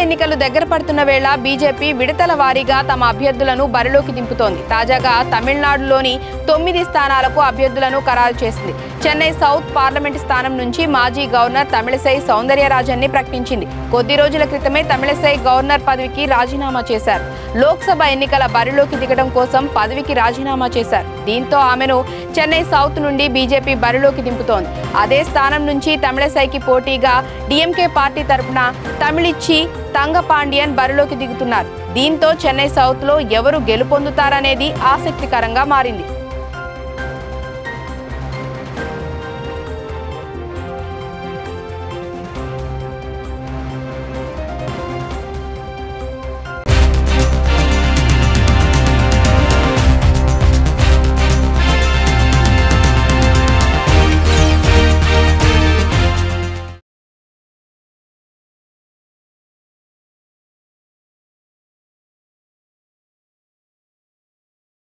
ఎన్నికలు దగ్గర పడుతున్న వేళ బీజేపీ విడతల వారీగా తమ అభ్యర్థులను బరిలోకి దింపుతోంది తాజాగా తమిళనాడులోని తొమ్మిది స్థానాలకు అభ్యర్థులను ఖరారు చేసింది చెన్నై సౌత్ పార్లమెంట్ స్థానం నుంచి మాజీ గవర్నర్ తమిళసై సౌందర్యరాజన్ ని ప్రకటించింది కొద్ది రోజుల క్రితమే తమిళసై గవర్నర్ పదవికి రాజీనామా చేశారు లోక్సభ ఎన్నికల బరిలోకి దిగడం కోసం పదవికి రాజీనామా చేశారు దీంతో ఆమెను చెన్నై సౌత్ నుండి బీజేపీ బరిలోకి దింపుతోంది అదే స్థానం నుంచి తమిళసైకి పోటీగా డిఎంకే పార్టీ తరపున తమిళిచ్చి తంగపాండియన్ బరిలోకి దిగుతున్నారు దీంతో చెన్నై సౌత్ లో ఎవరు గెలుపొందుతారనేది ఆసక్తికరంగా మారింది